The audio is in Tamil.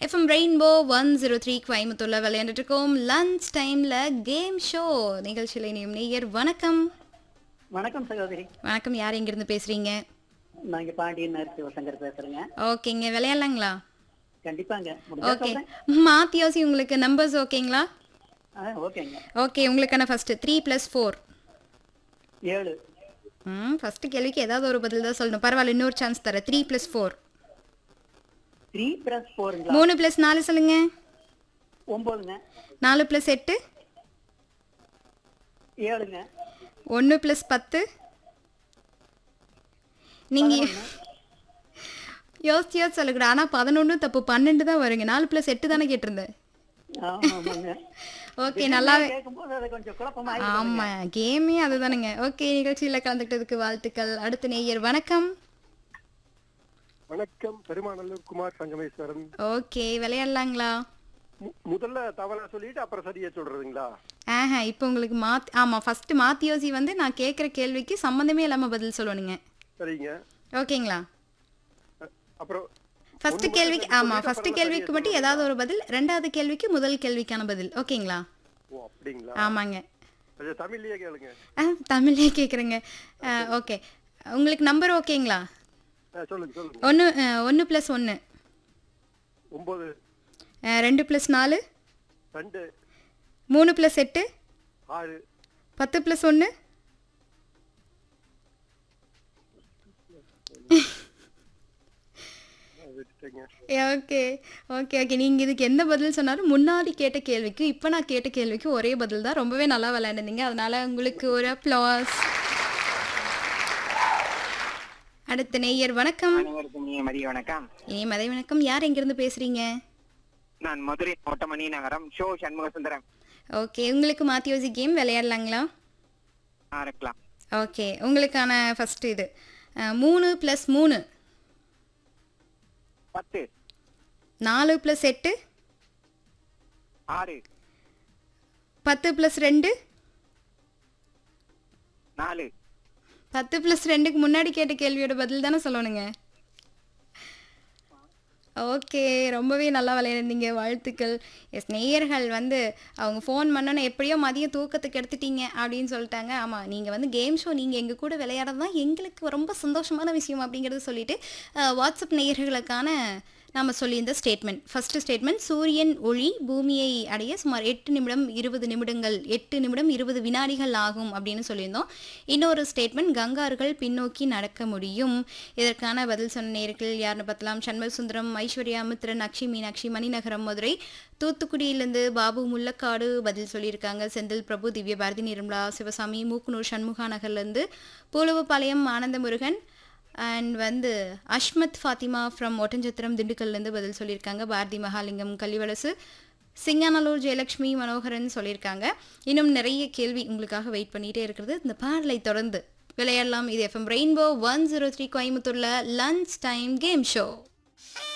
FM rainbow one zero three கோயம்புத்தூர்ல விளையாண்டுட்டு இருக்கோம் லஞ்ச் டைம்ல கேம் ஷோ நிகழ்ச்சியில் இணையும் நேயர் வணக்கம் வணக்கம் சகோதரி வணக்கம் யார் எங்கிருந்து பேசுறீங்க நான் இங்க பாண்டியன் நரசி வசங்கர் பேசுறேங்க ஓகேங்க விளையாடலாங்களா கண்டிப்பாங்க முடிஞ்சா ஓகே சொல்றேன் மாத்தி யோசி உங்களுக்கு நம்பர்ஸ் ஓகேங்களா ஆ, ஓகேங்க ஓகே உங்களுக்கான ஃபர்ஸ்ட் த்ரீ ப்ளஸ் ஃபோர் ஏழு ம் ஃபர்ஸ்ட் கேள்விக்கு ஏதாவது ஒரு பதில் தான் சொல்லணும் பரவாயில்ல இன்னொரு சான்ஸ் தரேன் three plus four three plus போருங்களா மூணு ப்ளஸ் நாலு சொல்லுங்க ஒன்பதுங்க நாலு ப்ளஸ் எட்டு ஏழுங்க ஒன்று ப்ளஸ் பத்து நீங்கள் யோசிச்சு யோசிச்சு சொல்லக்கூடாது ஆனால் பதினொன்று தப்பு பன்னெண்டு தான் வருங்க நாலு ப்ளஸ் எட்டு தானே கேட்டிருந்தேன் ஆமாங்க ஓகே நல்லாவே கேட்கும்போது அது கொஞ்சம் குழப்பமா ஆமாம் கேமே அதுதானுங்க ஓகே நிகழ்ச்சியில் கலந்துக்கிட்டதுக்கு வாழ்த்துக்கள் அடுத்த நேயர் வணக்கம் வணக்கம் பெருமாநல்லூர் குமார் சங்கமேஸ்வரன் ஓகே விளையாடலாங்களா மு- முதல்ல தவறா சொல்லிட்டு அப்புறம் சரியா சொல்றதுங்களா ஆஹா இப்போ உங்களுக்கு மாத் ஆமாம் ஃபஸ்ட்டு மாத்தி யோசி வந்து நான் கேட்குற கேள்விக்கு சம்மந்தமே இல்லாமல் பதில் சொல்லணுங்க சரிங்க ஓகேங்களா அ- அப்புறம் ஃபர்ஸ்ட் ஒண்ணு கேள்விக்கு மட்டும் ஆமாம் சொல்லிட்டு ஃபர்ஸ்ட் அப்புறம் கேள்விக்கு மட்டும் ஏதாவது ஒரு பதில் ரெண்டாவது கேள்விக்கு முதல் கேள்விக்கான பதில் ஓகேங்களா ஓ அப்படிங்களா ஆமாங்க அது தமிழ்லயே கேளுங்க ஆ தமிழ்லேயே கேட்குறேங்க ஓகே உங்களுக்கு நம்பர் ஓகேங்களா ஆ, சொல்லுங்க சொல்லுங்க ஒன்று ஒன்று ப்ளஸ் ஒன்று ஒன்பது ரெண்டு ப்ளஸ் நாலு ரெண்டு மூணு ப்ளஸ் எட்டு ஆறு பத்து ப்ளஸ் ஒன்று ஆ, விட்டுட்டேங்க ஓகே ஓகே ஓகே நீங்கள் இதுக்கு எந்த பதில் சொன்னாலும் முன்னாடி கேட்ட கேள்விக்கு இப்போ நான் கேட்ட கேள்விக்கு ஒரே பதில் தான் ரொம்பவே நல்லா விளையாண்டுருந்தீங்க அதனால உங்களுக்கு ஒரு அப்ளாஸ் அடுத்த நேயர் வணக்கம் அனைவருக்கும் இனிய மதிய வணக்கம் இனி மதை வணக்கம் யார் எங்கேருந்து பேசுகிறீங்க நான் மதுரை மாவட்டம் மணி நகரம் ஷோ சண்முக சுந்தரம் ஓகே உங்களுக்கு மாற்றி யோசி கேம் விளையாடலாங்களா ஆ, இருக்கலாம் ஓகே உங்களுக்கான ஃபஸ்ட்டு இது அஹ், மூணு ப்ளஸ் மூணு பத்து நாலு ப்ளஸ் எட்டு ஆறு பத்து ப்ளஸ் ரெண்டு நாலு பத்து ப்ளஸ் ரெண்டுக்கு முன்னாடி கேட்ட கேள்வியோட பதில் தானே சொல்லணுங்க ஓகே ரொம்பவே நல்லா விளையாடுறீங்க வாழ்த்துக்கள் எஸ் நேயர்கள் வந்து அவங்க ஃபோன் பண்ணோன்னே எப்படியோ மதியம் தூக்கத்துக்கு எடுத்துட்டீங்க அப்படின்னு சொல்லிட்டாங்க ஆமாம் நீங்கள் வந்து கேம் ஷோ நீங்கள் எங்கள் கூட விளையாடுறது தான் எங்களுக்கு ரொம்ப சந்தோஷமான விஷயம் அப்படிங்கிறத சொல்லிட்டு அஹ், வாட்ஸ்அப் நேயர்களுக்கான நாம் சொல்லியிருந்த ஸ்டேட்மெண்ட் ஃபஸ்ட்டு ஸ்டேட்மெண்ட் சூரியன் ஒளி பூமியை அடைய சுமார் எட்டு நிமிடம் இருபது நிமிடங்கள் எட்டு நிமிடம் இருபது வினாடிகள் ஆகும் அப்படின்னு சொல்லியிருந்தோம் இன்னொரு ஸ்டேட்மெண்ட் கங்கார்கள் பின்னோக்கி நடக்க முடியும் இதற்கான பதில் சொன்ன நேர்கள் யாருன்னு பார்த்தலாம் சண்முக சுந்தரம் ஐஸ்வர்யா மித்ரன் அக்ஷி மீனாட்சி மணிநகரம் மதுரை தூத்துக்குடியிலேருந்து பாபு முல்லக்காடு பதில் சொல்லியிருக்காங்க செந்தில் பிரபு திவ்ய பாரதி நிர்மலா சிவசாமி மூக்குனூர் சண்முகா நகர்லேருந்து பூலுவப்பாளையம் ஆனந்தமுருகன் அண்ட் வந்து அஷ்மத் ஃபாத்திமா ஃப்ரம் ஒட்டஞ்சத்திரம் திண்டுக்கல்லேருந்து பதில் சொல்லியிருக்காங்க பாரதி மகாலிங்கம் கலிவலசு சிங்கானலூர் ஜெயலக்ஷ்மி மனோகரன் சொல்லியிருக்காங்க இன்னும் நிறைய கேள்வி உங்களுக்காக வெயிட் பண்ணிகிட்டே இருக்கிறது இந்த பாடலை தொடர்ந்து விளையாடலாம் இது FM rainbow one zero three கோயம்புத்தூரில் லஞ்ச் டைம் கேம் ஷோ